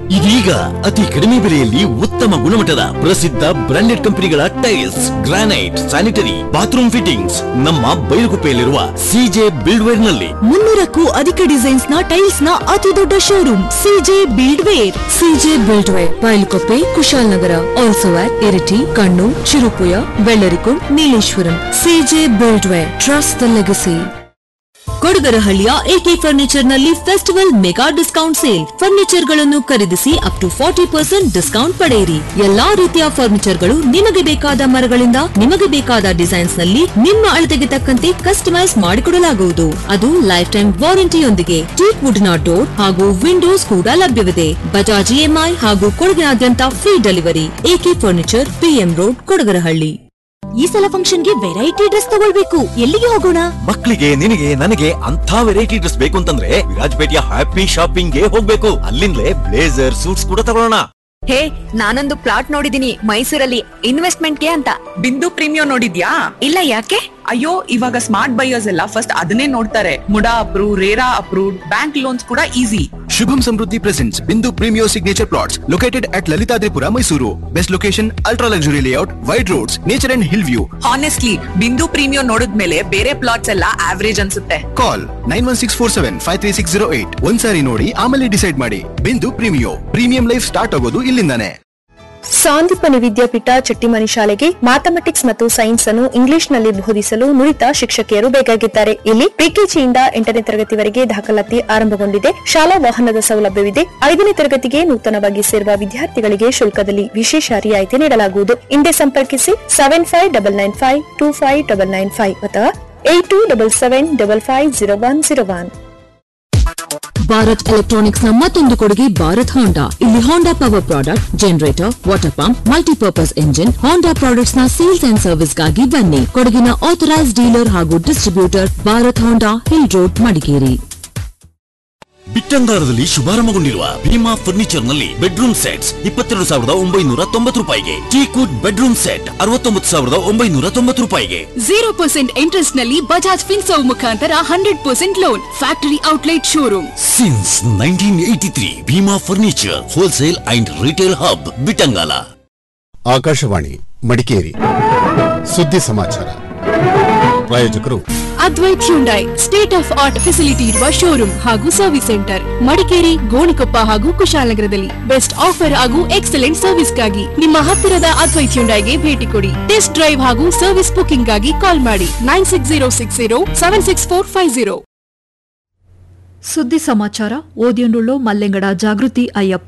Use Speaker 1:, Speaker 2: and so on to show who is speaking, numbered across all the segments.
Speaker 1: ಇದೀಗ ಅತಿ ಕಡಿಮೆ ಬೆಲೆಯಲ್ಲಿ ಉತ್ತಮ ಗುಣಮಟ್ಟದ ಪ್ರಸಿದ್ಧ ಬ್ರಾಂಡೆಡ್ ಕಂಪನಿಗಳ tiles granite sanitary bathroom fittings ನಮ್ಮ ಬೈಲುಗುಪ್ಪೆಯಲ್ಲಿರುವ ಸಿಜೆ ಬಿಲ್ಡ್ವೇರ್ ನಲ್ಲಿ
Speaker 2: ಮುನ್ನೂರಕ್ಕೂ ಅಧಿಕ ಡಿಸೈನ್ಸ್ ನ ಟೈಲ್ಸ್ ನ ಅತಿ ದೊಡ್ಡ showroom CJ buildware CJ buildware Bylakuppe Kushalnagar also at Iritty Kannur Cherupuzha Bellarikund Nileshwaram CJ buildware trust the legacy ಕೊಡಗರಹಳ್ಳಿಯ ಎಕೆ ಫರ್ನಿಚರ್ ನಲ್ಲಿ festival mega discount sale furniture ಗಳನ್ನು ಖರೀದಿಸಿ up to forty percent discount ಪಡೆಯಿರಿ ಎಲ್ಲಾ ರೀತಿಯ ಫರ್ನಿಚರ್ ಗಳು ನಿಮಗೆ ಬೇಕಾದ ಮರಗಳಿಂದ ನಿಮಗೆ ಬೇಕಾದ ಡಿಸೈನ್ಸ್ ನಲ್ಲಿ ನಿಮ್ಮ ಅಳತೆಗೆ ತಕ್ಕಂತೆ ಕಸ್ಟಮೈಸ್ ಮಾಡಿಕೊಡಲಾಗುವುದು ಅದು ಲೈಫ್ ಟೈಮ್ ವಾರಂಟಿಯೊಂದಿಗೆ ಟೀಕ್ ವುಡ್ ನ ಡೋರ್ ಹಾಗೂ ವಿಂಡೋಸ್ ಕೂಡ ಲಭ್ಯವಿದೆ ಬಜಾಜ್ ಇಎಂಐ ಹಾಗೂ ಕೊಡಗಿನಾದ್ಯಂತ free delivery AK furniture PM road Kodagarahalli ಈ ಸಲ ಫಂಕ್ಷನ್ಗೆ ವೆರೈಟಿ ಡ್ರೆಸ್ ತಗೊಳ್ಬೇಕು ಎಲ್ಲಿಗೆ ಹೋಗೋಣ
Speaker 1: ಮಕ್ಕಳಿಗೆ ನಿನಗೆ ನನಗೆ ಅಂತ ವೆರೈಟಿ ಡ್ರೆಸ್ ಬೇಕು ಅಂತಂದ್ರೆ ವಿರಾಜಪೇಟೆಯ ಹ್ಯಾಪಿ ಶಾಪಿಂಗ್ ಗೆ ಹೋಗ್ಬೇಕು ಅಲ್ಲಿಂದಲೇ ಬ್ಲೇಸರ್ ಸೂಟ್ಸ್ ಕೂಡ ತಗೊಳ್ಳೋಣ
Speaker 3: ಹೇ ನಾನೊಂದು ಪ್ಲಾಟ್ ನೋಡಿದೀನಿ ಮೈಸೂರಲ್ಲಿ ಇನ್ವೆಸ್ಟ್ಮೆಂಟ್ಗೆ ಅಂತ
Speaker 4: ಬಿಂದು ಪ್ರೀಮಿಯಂ ನೋಡಿದ್ಯಾ
Speaker 3: ಇಲ್ಲ ಯಾಕೆ
Speaker 4: ಅಯ್ಯೋ ಇವಾಗ ಸ್ಮಾರ್ಟ್ ಬೈಯರ್ಸ್ ಎಲ್ಲ ಫಸ್ಟ್ ಅದನ್ನೇ ನೋಡ್ತಾರೆ MUDA approve RERA approved bank loans ಕೂಡ easy
Speaker 5: Shubham Samruddhi presents Bindu Premio Signature Plots located at Lalitadripura, Mysuru. Best location, ultra luxury layout, wide roads, nature and hill view.
Speaker 4: Honestly Bindu premium ನೋಡಿದ್ಮೇಲೆ ಬೇರೆ plots ಎಲ್ಲ average ಅನ್ಸುತ್ತೆ
Speaker 5: Call 91647 ಒಂದ್ಸಾರಿ ನೋಡಿ ಆಮೇಲೆ decide ಮಾಡಿ ಬಿಂದು ಪ್ರೀಮಿಯೋ ಪ್ರೀಮಿಯಂ ಲೈಫ್ ಸ್ಟಾರ್ಟ್ ಆಗೋದು ಇಲ್ಲಿಂದಾನೆ
Speaker 6: ಸಾಂದೀಪನಿ ವಿದ್ಯಾಪೀಠ ಚಟ್ಟಿಮನಿ ಶಾಲೆಗೆ ಮ್ಯಾಥಮೆಟಿಕ್ಸ್ ಮತ್ತು ಸೈನ್ಸ್ ಅನ್ನು ಇಂಗ್ಲಿಷ್ ನಲ್ಲಿ ಬೋಧಿಸಲು ನುರಿತ ಶಿಕ್ಷಕಿಯರು ಬೇಕಾಗಿದ್ದಾರೆ ಇಲ್ಲಿ ಪ್ರಿಕೆಜಿಯಿಂದ ಎಂಟನೇ ತರಗತಿವರೆಗೆ ದಾಖಲಾತಿ ಆರಂಭಗೊಂಡಿದೆ ಶಾಲಾ ವಾಹನದ ಸೌಲಭ್ಯವಿದೆ ಐದನೇ ತರಗತಿಗೆ ನೂತನವಾಗಿ ಸೇರುವ ವಿದ್ಯಾರ್ಥಿಗಳಿಗೆ ಶುಲ್ಕದಲ್ಲಿ ವಿಶೇಷ ರಿಯಾಯಿತಿ ನೀಡಲಾಗುವುದು ಹಿಂದೆ ಸಂಪರ್ಕಿಸಿ seven five double nine five two five double nine five ಅಥವಾ eight two double seven double five zero one zero one
Speaker 2: Bharat electronics ನ ಮತ್ತೊಂದು ಕೊಡುಗೆ ಭಾರತ್ ಹೋಂಡಾ ಇಲ್ಲಿ Honda power product generator water pump multipurpose engine Honda products ನ sales and service ಗಾಗಿ ಬನ್ನಿ ಕೊಡಗಿನ authorise dealer ಹಾಗೂ distributor Bharat Honda hill road Madikeri
Speaker 1: ಬಿಟ್ಟಂಗಾರದಲ್ಲಿ ಶುಭಾರಂಭಗೊಂಡಿರುವ ಭೀಮಾ ಫರ್ನಿಚರ್ ನಲ್ಲಿ ಬೆಡ್ರೂಮ್ ಸೆಟ್ಸ್ ಇಪ್ಪತ್ತೆರಡು ಸಾವಿರದ ಒಂಬೈನೂರ ತೊಂಬತ್ತು ರೂಪಾಯಿಗೆ ಟೀಕುಡ್ ಬೆಡ್ರೂಮ್ ಸೆಟ್ ಅರವತ್ತೊಂಬತ್ತು ಸಾವಿರದ ಒಂಬೈನೂರ ತೊಂಬತ್ತು ರೂಪಾಯಿಗೆ
Speaker 7: ಜೀರೋ ಪರ್ಸೆಂಟ್ ಇಂಟ್ರೆಸ್ಟ್ ನಲ್ಲಿ ಬಜಾಜ್ ಫಿನ್ಸರ್ವ್ ಮುಖಾಂತರ hundred percent loan factory outlet showroom
Speaker 1: since nineteen eighty three Bhima furniture wholesale and retail hub Bittangala
Speaker 8: Akashvani Madikeri ಸುದ್ದಿ ಸಮಾಚಾರ ಪ್ರಾಯೋಜಕರು
Speaker 7: Advaith Hyundai state of art facility ಇರುವ ಶೋರೂಮ್ ಹಾಗೂ ಸರ್ವಿಸ್ ಸೆಂಟರ್ ಮಡಿಕೇರಿ ಗೋಣಿಕೊಪ್ಪ ಹಾಗೂ ಕುಶಾಲನಗರದಲ್ಲಿ ಬೆಸ್ಟ್ ಆಫರ್ ಹಾಗೂ ಎಕ್ಸಲೆಂಟ್ ಸರ್ವಿಸ್ಗಾಗಿ ನಿಮ್ಮ ಹತ್ತಿರದ ಅದ್ವೈತ್ ಹ್ಯುಂಡೈಗೆ ಭೇಟಿ ಕೊಡಿ ಟೆಸ್ಟ್ ಡ್ರೈವ್ ಹಾಗೂ ಸರ್ವಿಸ್ ಬುಕಿಂಗ್ ಗಾಗಿ ಕಾಲ್ ಮಾಡಿ nine six zero six zero seven six four five zero
Speaker 9: ಸುದ್ದಿ ಸಮಾಚಾರ ಓದಿಯೊಂಡುಳ್ಳೋ ಮಲ್ಲೆಂಗಡ ಜಾಗೃತಿ ಅಯ್ಯಪ್ಪ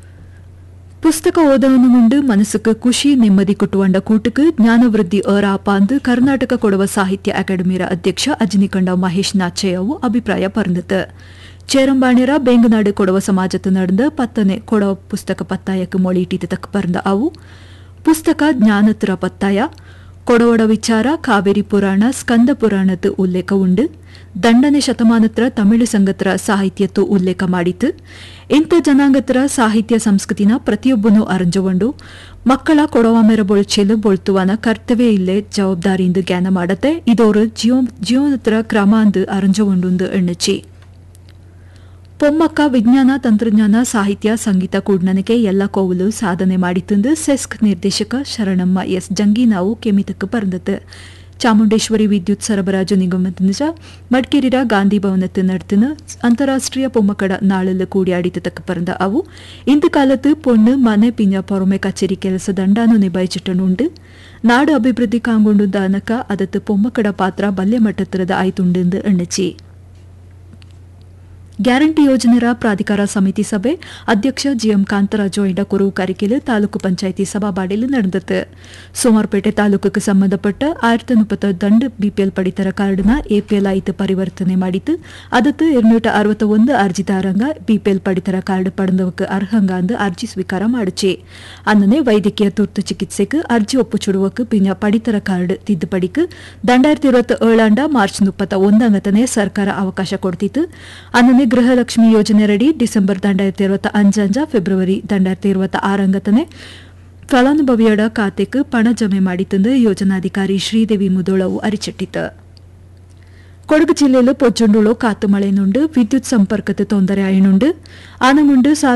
Speaker 9: புஸ்தக ஓதவனு உண்டு மனசுக்கு குஷி நிம்மதி குட்டுவண்ட கூட்டுக்கு ಜ್ಞಾನವೃದ್ಧಿ ಅರಾಪ ಅಂದು ಕರ್ನಾಟಕ ಕೊಡವ ಸಾಹಿತ್ಯ ಅಕಾಡೆಮಿಯ ಅಧ್ಯಕ್ಷ ಅಜನಿಕಂಡ ಮಹೇಶ್ ನಾಚೆಯವು ಅಭಿಪ್ರಾಯ ಪರಂದಿತು ചേരമ്പാണിറ ബെങ്കനാട് കൊടവ സമാജത്ത് നടന്ന പത്തനെ കൊടവ പുസ്തക പത്തായക്ക് മൊളിയിട്ടിട്ട് തക്ക് പറഞ്ഞ അವು ಪುಸ್ತಕ ಜ್ಞಾನತ್ರ ಪತ್ತಾಯ ಕೊಡವಡ ವಿಚಾರ ಕಾವೇರಿ ಪುರಾಣ ಸ್ಕಂದ ಪುರಾಣದ ಉಲ್ಲೇಖ ಉಂಡು ದಂಡನೆ ಶತಮಾನತ್ರ ತಮಿಳು ಸಂಗತ್ರ ಸಾಹಿತ್ಯತ್ತು ಉಲ್ಲೇಖ ಮಾಡಿತು ಇಂಥ ಜನಾಂಗತ್ರ ಸಾಹಿತ್ಯ ಸಂಸ್ಕೃತಿನ ಪ್ರತಿಯೊಬ್ಬನೂ ಅರಂಜಗೊಂಡು ಮಕ್ಕಳ ಕೊಡವ ಮೆರ ಬೊಳ್ಚೆಲು ಬೊಳ್ತುವನ ಕರ್ತವ್ಯ ಇಲ್ಲೇ ಜವಾಬ್ದಾರಿಯಿಂದ ಜ್ಞಾನ ಮಾಡತ್ತೆ ಇದೋರು ಜೀವ ಜೀವನತ್ರ ಕ್ರಮ ಅಂದು ಅರಂಜಗೊಂಡು ಎಣ್ಣಚಿ ಪೊಮ್ಮಕ್ಕ ವಿಜ್ಞಾನ ತಂತ್ರಜ್ಞಾನ ಸಾಹಿತ್ಯ ಸಂಗೀತ ಕೂಡ್ನನಿಗೆ ಎಲ್ಲ ಕೋವಲು ಸಾಧನೆ ಮಾಡಿತಂದು ಸೆಸ್ಕ್ ನಿರ್ದೇಶಕ ಶರಣಮ್ಮ ಎಸ್ ಜಂಗೀನಾವು ಕೆಮಿತಕ್ಕೆ ಪರಂದತ್ತು ಚಾಮುಂಡೇಶ್ವರಿ ವಿದ್ಯುತ್ ಸರಬರಾಜು ನಿಗಮದಿಂದ ಮಡಿಕೇರಿರ ಗಾಂಧಿ ಭವನத்து நடத்தின அந்தராஷ்டிரிய பொம்மக்கட நாளில் கூடியாடித்தக்க பிறந்த அவு இந்த காலத்து பொண்ணு ಮನೆ ಪಿಂಜ ಪೊರಮೆ ಕಚೇರಿ ಕೆಲಸ ದಂಡಾನು ನಿಭಾಯಿಸಿಟ್ಟನುಂಡು ನಾಡು ಅಭಿವೃದ್ಧಿ ಕಾಂಗೊಂಡು ದಾನಕ ಅದತ್ತು ಪೊಮ್ಮಕ್ಕಡ ಪಾತ್ರ ಬಲ್ಯ ಮಟ್ಟತ್ತರದ ಆಯ್ತುಂಡು ಎಣ್ಣಚಿ ಗ್ಯಾರಂಟಿ ಯೋಜನೆರ ಪ್ರಾಧಿಕಾರ ಸಮಿತಿ ಸಭೆ ಅಧ್ಯಕ್ಷ ಜಿಎಂ ಕಾಂತರಾಜು ಇಂಡ ಕುರುವು ಕರಿಕೆಲು ತಾಲೂಕು ಪಂಚಾಯಿತಿ ಸಭಾಬಾಡಿಲು ನಡೆದತ್ತು ಸೋಮಾರ್ಪೇಟೆ ತಾಲೂಕಿಗೆ ಸಂಬಂಧಪಟ್ಟ ಆயிரத்தி முப்பத்த ದಂಡ ಬಿಪಿಎಲ್ ಪಡಿತರ ಕಾರ್ಡ್ನ ಎಪಿಎಲ್ ಆಯ್ತು ಪರಿವರ್ತನೆ ಮಾಡಿತು ಅದತ್ತು இருநூற்று ಅರವತ್ತ ಒಂದು ಅರ್ಜಿದಾರಂಗ ಬಿಪಿಎಲ್ ಪಡಿತರ ಕಾರ್ಡ್ ಪಡೆದವಕ್ಕೆ ಅರ್ಹಂಗ ಅಂದು ಅರ್ಜಿ ಸ್ವೀಕಾರ ಮಾಡಿಚೆ ಅನ್ನನೆ ವೈದ್ಯಕೀಯ ತುರ್ತು ಚಿಕಿತ್ಸೆಗೆ ಅರ್ಜಿ ಒಪ್ಪುಚುಡುವಕ್ಕೆ ಪಿಂಜ ಪಡಿತರ ಕಾರ್ಡ್ ತಿದ್ದುಪಡಿக்கு ரெண்டாயிரத்தி இருபத்தி ஏழாண்ட ಮಾರ್ಚ್ ಮುಪ್ಪತ್ತ ಒಂದಂಗತನೆ ಸರ್ಕಾರ ಅವಕಾಶ ಕೊಡ್ತಿತ್ತು ಅನ್ನನೆ ಗೃಹಲಕ್ಷ್ಮಿ ಯೋಜನೆಯಡಿ ಡಿಸೆಂಬರ್ ரெண்டாயிரத்தி இருபத்தி அஞ்சஞ்ச பிப்ரவரி ரெண்டாயிரத்தி இருபத்தி ಆರಂಗತನೆ ಫಲಾನುಭವಿಯಡ ಖಾತೆಗೆ ಪಣ ಜಮೆ ಮಾಡಿತಂದು ಯೋಜನಾಧಿಕಾರಿ ಶ್ರೀದೇವಿ ಮುದೋಳವು ಅರಿಚಿಟ್ಟಿತು ಕೊಡಗು ಜಿಲ್ಲೆಯಲ್ಲಿ ಪೊಜ್ಜುಂಡುಳು ಕಾತು ಮಳೆನುಂಡು ವಿದ್ಯುತ್ ಸಂಪರ್ಕದ ತೊಂದರೆ ಆಯನುಂಡು ಆನಮುಂಡು